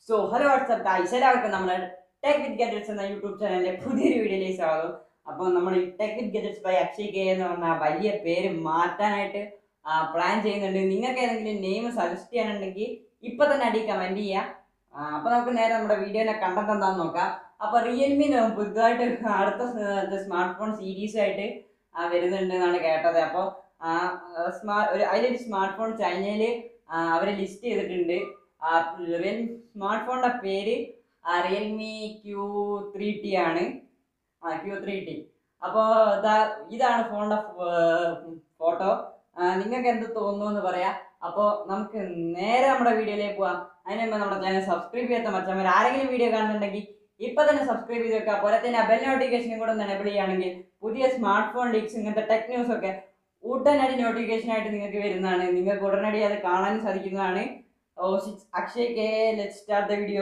so hello WhatsApp guys എല്ലാവർക്കും നമ്മുടെ tech with ഗജറ്റ്സ് എന്ന യൂട്യൂബ് ചാനലിന്റെ പുതിയൊരു വീഡിയോയിലേക്ക് സ്വാഗതം അപ്പോൾ നമ്മൾ ഈ tech with gadgets by Akshay K എന്ന് പറഞ്ഞ ആ വലിയ പേര് മാറ്റാനായിട്ട് പ്ലാൻ ചെയ്യുന്നുണ്ട് നിങ്ങൾക്ക് ഏതെങ്കിലും നെയിം സജസ്റ്റ് ചെയ്യാനുണ്ടെങ്കിൽ ഇപ്പൊ തന്നെ അടി കമന്റ് ചെയ്യുക അപ്പോൾ നമുക്ക് നേരെ നമ്മുടെ വീഡിയോനെ കണ്ടന്റ് എന്താണെന്ന് നോക്കാം അപ്പോൾ റിയൽമി പുതുതായിട്ട് അടുത്ത സ്മാർട്ട് ഫോൺ സീരീസ് ആയിട്ട് ആ, വരുന്നുണ്ട് എന്നാണ് കേട്ടത് അപ്പോൾ സ്മാർട്ട് ഒരു അതിലൊരു സ്മാർട്ട് ഫോൺ ചൈനയിൽ അവർ ലിസ്റ്റ് ചെയ്തിട്ടുണ്ട് റിയൽ സ്മാർട്ട് ഫോണിൻ്റെ പേര് റിയൽമി ക്യൂ ത്രീ ടി ആണ് ആ ക്യൂ ത്രീ ടി അപ്പോൾ ഇതാ ഇതാണ് ഫോണിൻ്റെ ഫോട്ടോ നിങ്ങൾക്ക് എന്ത് തോന്നുന്നു എന്ന് പറയാം അപ്പോൾ നമുക്ക് നേരെ നമ്മുടെ വീഡിയോയിലേക്ക് പോവാം അതിന് മുമ്പ് നമ്മുടെ ചാനൽ സബ്സ്ക്രൈബ് ചെയ്യാത്ത മച്ചന്മാർ ആരെങ്കിലും വീഡിയോ കാണുന്നുണ്ടെങ്കിൽ ഇപ്പൊ തന്നെ സബ്സ്ക്രൈബ് ചെയ്ത് വെക്കുക പോലെ തന്നെ ബെൽ നോട്ടിഫിക്കേഷനും കൂടെ ഒന്ന് എനബിൾ ചെയ്യുകയാണെങ്കിൽ പുതിയ സ്മാർട്ട് ഫോൺ ലീക്സ് ഇങ്ങനത്തെ ടെക് ന്യൂസ് ഒക്കെ ഉടനടി നോട്ടിഫിക്കേഷൻ ആയിട്ട് നിങ്ങൾക്ക് വരുന്നതാണ് നിങ്ങൾക്ക് ഉടനടി അത് കാണാനും സാധിക്കുന്നതാണ് ഓ സിക്സ് Akshay K let start the video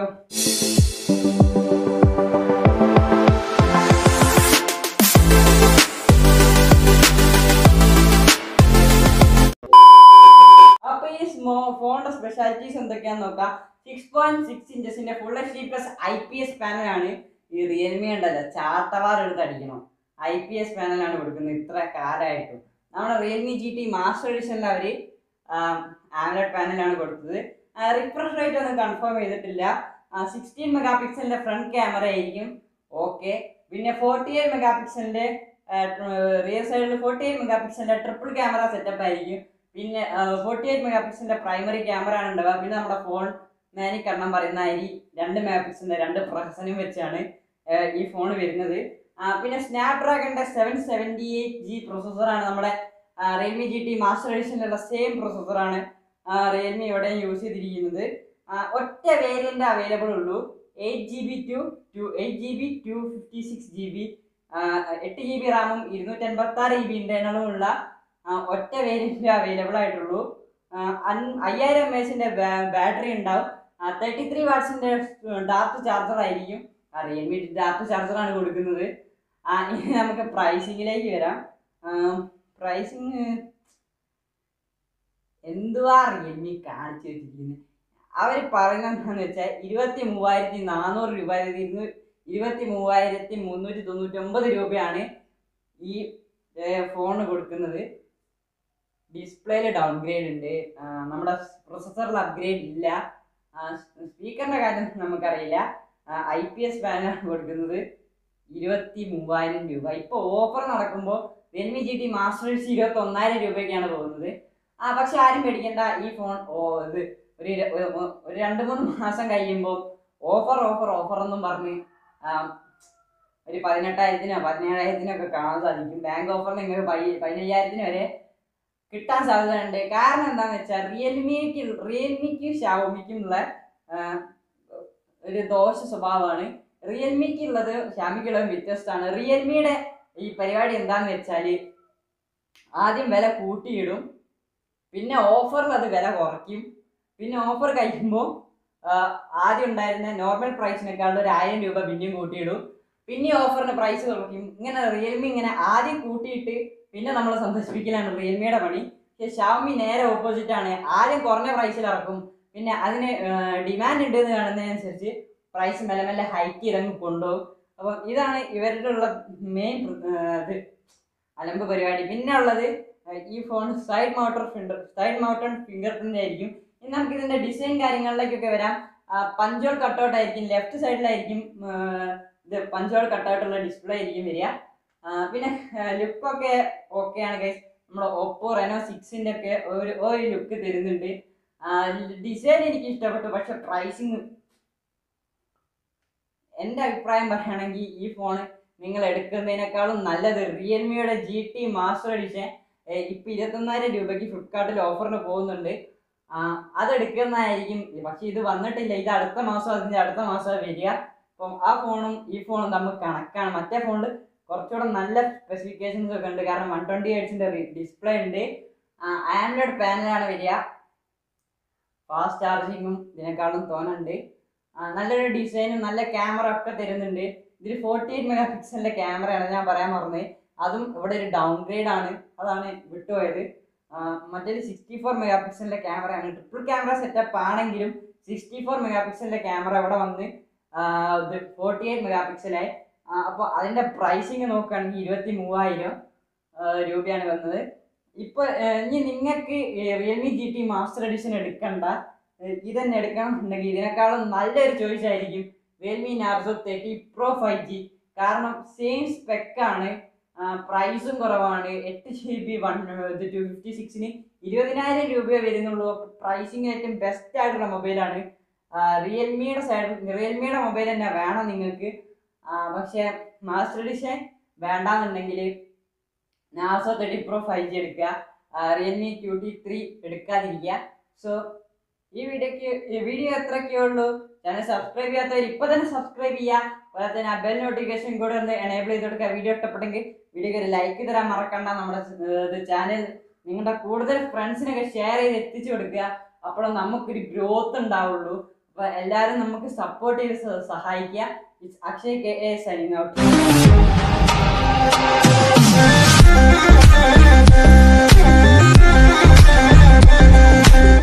അപ്പൊ ഈ സ്മോ ഫോണിന്റെ സ്പെഷ്യാലിറ്റീസ് എന്തൊക്കെയാന്ന് നോക്കാം സിക്സ് പോയിന്റ് സിക്സ് ഇഞ്ചസിന്റെ full H D plus I P S പാനലാണ് ഈ റിയൽമി ഉണ്ടല്ലോ ചാട്ടവാർ എടുത്ത് അടിക്കണം ഐ പി എസ് പാനലാണ് കൊടുക്കുന്നത് ഇത്ര കാലമായിട്ടും നമ്മുടെ റിയൽമി ജി ടി മാസ്റ്റർ എഡിഷനിൽ അവർ ആംലറ്റ് പാനലാണ് കൊടുത്തത് റിഫ്രഷ് റേറ്റ് ഒന്നും കൺഫേം ചെയ്തിട്ടില്ല സിക്സ്റ്റീൻ മെഗാ പിക്സലിന്റെ ഫ്രണ്ട് ക്യാമറ ആയിരിക്കും ഓക്കെ പിന്നെ ഫോർട്ടി എയ്റ്റ് മെഗാ പിക്സലിന്റെ റിയർ സൈഡിൽ ഫോർട്ടി എയ്റ്റ് മെഗാ പിക്സലിന്റെ ട്രിപ്പിൾ ക്യാമറ സെറ്റപ്പ് ആയിരിക്കും പിന്നെ ഫോർട്ടി എയ്റ്റ് മെഗാ പിക്സലിന്റെ പ്രൈമറി ക്യാമറ ആണ് ഉണ്ടാവുക പിന്നെ നമ്മുടെ ഫോൺ മാനി കണ്ണം പറയുന്ന അരി രണ്ട് മെഗാ പിക്സലിന്റെ രണ്ട് പ്രഹസനം വെച്ചാണ് ആ, ഈ ഫോൺ വരുന്നത് ആ, പിന്നെ സ്നാപ്ഡ്രാഗണിന്റെ സെവൻ സെവൻറ്റി എയ്റ്റ് ജി പ്രൊസസ്സറാണ് നമ്മുടെ റിയൽമി ജി ടി മാസ്റ്റർ എഡിഷനിലുള്ള സെയിം പ്രൊസസ്സറാണ് റിയൽമി ഇവിടെ യൂസ് ചെയ്തിരിക്കുന്നത് ആ, ഒറ്റ വേരിയന്റ് അവൈലബിൾ ഉള്ളൂ eight G B two two eight G B two fifty six G B എട്ട് ജി ബി റാമും ഇരുന്നൂറ്റി എൺപത്തി ആറ് ജി ബി ഇന്റേണലും ഉള്ള ആ, ഒറ്റ വേരിയന്റ് അവൈലബിൾ ആയിട്ടുള്ളൂ ആ, അൻ- അയ്യായിരം എം എച്ചിന്റെ ബാറ്ററി ഉണ്ടാവും തേർട്ടി ത്രീ വാട്ട്സിന്റെ ഡാർക്ക് ചാർജർ ആയിരിക്കും റിയൽമി ഡാർക്ക് ചാർജറാണ് കൊടുക്കുന്നത് ആ, ഇനി നമുക്ക് പ്രൈസിങ്ങിലേക്ക് വരാം പ്രൈസിങ് എന്തുവാ റിയൽമി കാണിച്ചു വെച്ചിരിക്കുന്നത് അവർ പറയുന്നത് എന്താണെന്ന് വെച്ചാൽ ഇരുപത്തി മൂവായിരത്തി നാനൂറ് രൂപ അതായത് ഇരുന്നൂ- ഇരുപത്തി മൂവായിരത്തി മുന്നൂറ്റി തൊണ്ണൂറ്റി ഒമ്പത് രൂപയാണ് ഈ ഫോൺ കൊടുക്കുന്നത് ഡിസ്പ്ലേയിൽ ഡൗൺഗ്രേഡ് ഉണ്ട് ആ, നമ്മുടെ പ്രൊസസ്സറിൽ അപ്ഗ്രേഡ് ഇല്ല സ്പീക്കറിന്റെ കാര്യം നമുക്കറിയില്ല ഐ പി എസ് പാനാണ് കൊടുക്കുന്നത് ഇരുപത്തി മൂവായിരം രൂപ ഇപ്പോൾ ഓഫർ നടക്കുമ്പോൾ Realme G T master edition ഇരുപത്തി ഒന്നായിരം രൂപയ്ക്കാണ് പോകുന്നത് ആ പക്ഷെ ആരും പേടിക്കേണ്ട ഈ ഫോൺ ഓ ഇത് ഒരു ര- ഒരു ഒരു രണ്ട് മൂന്ന് മാസം കഴിയുമ്പോൾ ഓഫർ ഓഫർ ഓഫർ എന്നും പറഞ്ഞ് ആ, ഒരു പതിനെട്ടായിരത്തിനോ പതിനേഴായിരത്തിനോ ഒക്കെ കാണാൻ സാധിക്കും ബാങ്ക് ഓഫർ നിങ്ങൾക്ക് പതി- പതിനയ്യായിരത്തിന് വരെ കിട്ടാൻ സാധ്യതയുണ്ട് കാരണം എന്താണെന്ന് വെച്ചാൽ റിയൽമിക്ക് റിയൽമിക്കും ഷാവുമിക്കും ഉള്ള ആ, ഒരു ദോഷ സ്വഭാവമാണ് റിയൽമിക്ക് ഉള്ളത് ഷാമിക്കുള്ളത് വ്യത്യസ്തമാണ് റിയൽമിയുടെ ഈ പരിപാടി എന്താന്ന് വെച്ചാൽ ആദ്യം വില കൂട്ടിയിടും പിന്നെ ഓഫറിൽ അത് വില കുറയ്ക്കും പിന്നെ ഓഫർ കഴിയുമ്പോൾ ആദ്യം ഉണ്ടായിരുന്ന നോർമൽ പ്രൈസിനേക്കാളും ഒരു ആയിരം രൂപ പിന്നെയും കൂട്ടിയിടും പിന്നെ ഓഫറിന് പ്രൈസ് കുറയ്ക്കും ഇങ്ങനെ റിയൽമി ഇങ്ങനെ ആദ്യം കൂട്ടിയിട്ട് പിന്നെ നമ്മൾ സന്തോഷിപ്പിക്കലാണ് റിയൽമിയുടെ പണി പക്ഷേ ഷാമി നേരെ ഓപ്പോസിറ്റ് ആണ് ആദ്യം കുറഞ്ഞ പ്രൈസിൽ ഇറക്കും പിന്നെ അതിന് ഡിമാൻഡ് ഉണ്ട് എന്ന് കാണുന്നതിനനുസരിച്ച് പ്രൈസ് മെല്ലെ മെല്ലെ ഹൈക്ക് ചെയ്തങ്ങ് കൊണ്ടുപോകും അപ്പം ഇതാണ് ഇവരുടെ ഉള്ള മെയിൻ ഇത് അലമ്പ് പരിപാടി പിന്നെ ഉള്ളത് ഏഹ് ഈ phone side mounted finger side mounted finger print ആയിരിക്കും ഇനി നമുക്ക് ഇതിന്റെ ഡിസൈൻ കാര്യങ്ങളിലേക്കൊക്കെ വരാം പഞ്ചോൾ കട്ടൗട്ട് ആയിരിക്കും ലെഫ്റ്റ് സൈഡിലായിരിക്കും ഇത് പഞ്ചോൾ കട്ടൗട്ടുള്ള ഡിസ്പ്ലേ ആയിരിക്കും വരിക ആ, പിന്നെ ലുക്കൊക്കെ ഓക്കെ ആണ് ഗൈസ് നമ്മുടെ ഓപ്പോ റെനോ സിക്സിന്റെ ഒക്കെ ഒരു ഒരു ലുക്ക് തരുന്നുണ്ട് ഡിസൈൻ എനിക്ക് ഇഷ്ടപ്പെട്ടു പക്ഷെ പ്രൈസിങ് എൻ്റെ അഭിപ്രായം പറയുകയാണെങ്കിൽ ഈ ഫോൺ നിങ്ങൾ എടുക്കുന്നതിനേക്കാളും നല്ലത് റിയൽമിയുടെ ജി ടി മാസ്റ്റർ എഡിഷൻ ഇപ്പം ഇരുപത്തൊന്നായിരം രൂപയ്ക്ക് ഫ്ലിപ്കാർട്ടിൽ ഓഫറിന് പോകുന്നുണ്ട് ആ, അതെടുക്കുന്നതായിരിക്കും പക്ഷെ ഇത് വന്നിട്ടില്ല ഇത് അടുത്ത മാസം അതിൻ്റെ അടുത്ത മാസം വരിക അപ്പം ആ ഫോണും ഈ ഫോണും തമ്മിൽ കണക്കാണ് മറ്റേ ഫോണിൽ കുറച്ചുകൂടെ നല്ല സ്പെസിഫിക്കേഷൻസ് ഒക്കെ ഉണ്ട് കാരണം വൺ ട്വൻറ്റി ഹെഡ്സിൻ്റെ ഡിസ്പ്ലേ ഉണ്ട് ആൻഡ്രോയിഡ് പാനലാണ് വരിക ഫാസ്റ്റ് ചാർജിങ്ങും ഇതിനേക്കാളും തോന്നുന്നുണ്ട് ആ, നല്ലൊരു ഡിസൈനും നല്ല ക്യാമറ ഒക്കെ തരുന്നുണ്ട് ഇതിൽ ഫോർട്ടി എയ്റ്റ് മെഗാ പിക്സലിന്റെ ക്യാമറയാണ് ഞാൻ പറയാൻ മറന്നത് അതും ഇവിടെ ഒരു ഡൗൺഗ്രേഡ് ആണ് അതാണ് വിട്ടുപോയത് ആ, മറ്റേത് സിക്സ്റ്റി ഫോർ മെഗാ പിക്സലിന്റെ ക്യാമറയാണ് ട്രിപ്പിൾ ക്യാമറ സെറ്റപ്പ് ആണെങ്കിലും സിക്സ്റ്റി ഫോർ മെഗാ പിക്സലിന്റെ ക്യാമറ ഇവിടെ വന്ന് ഫോർട്ടി എയ്റ്റ് മെഗാ പിക്സലായി അപ്പോൾ അതിന്റെ പ്രൈസിങ് നോക്കുകയാണെങ്കിൽ ഇരുപത്തി മൂവായിരം രൂപയാണ് വന്നത് ഇപ്പൊ ഏഹ്, ഇനി നിങ്ങൾക്ക് Realme G T master edition എടുക്കണ്ട ഏഹ്, ഇതന്നെ എടുക്കണം എന്നുണ്ടെങ്കിൽ ഇതിനേക്കാളും നല്ലൊരു ചോയ്സ് ആയിരിക്കും Realme Narzo thirty pro five G കാരണം സെയിം സ്പെക്കാണ് പ്രൈസും കുറവാണ് എട്ട് ജി ബി വൺ ഇത് ടു ഫിഫ്റ്റി സിക്സിന് ഇരുപതിനായിരം രൂപയെ വരുന്നുള്ളൂ പ്രൈസിങ് ഏറ്റവും ബെസ്റ്റ് ആയിട്ടുള്ള മൊബൈലാണ് റിയൽമിയുടെ സൈഡ് റിയൽമിയുടെ മൊബൈൽ തന്നെ വേണം നിങ്ങൾക്ക് പക്ഷേ മാസ്റ്റർ എഡിഷൻ വേണ്ടാന്നുണ്ടെങ്കിൽ Narzo thirty pro five G എടുക്കുക റിയൽമി ക്യൂ ടി ത്രീ എടുക്കാതിരിക്കുക സോ ഈ വീഡിയോക്ക് ഈ വീഡിയോ എത്രയൊക്കെ ഉള്ളൂ ചാനൽ സബ്സ്ക്രൈബ് ചെയ്യാത്തവർ ഇപ്പൊ തന്നെ സബ്സ്ക്രൈബ് ചെയ്യുക അതുപോലെ തന്നെ ആ ബെൽ നോട്ടിഫിക്കേഷൻ കൂടെ ഒന്ന് എനേബിൾ ചെയ്ത് കൊടുക്കുക വീഡിയോ ഇഷ്ടപ്പെട്ടെങ്കിൽ വീഡിയോക്ക് ഒരു ലൈക്ക് തരാൻ മറക്കണ്ട നമ്മുടെ ചാനൽ നിങ്ങളുടെ കൂടുതൽ ഫ്രണ്ട്സിനൊക്കെ ഷെയർ ചെയ്ത് എത്തിച്ചു കൊടുക്കുക അപ്പോൾ നമുക്കൊരു ഗ്രോത്ത് ഉണ്ടാവുള്ളൂ അപ്പൊ എല്ലാവരും നമുക്ക് സപ്പോർട്ട് ചെയ്ത് സ- സഹായിക്കുക it's Akshay K a signing out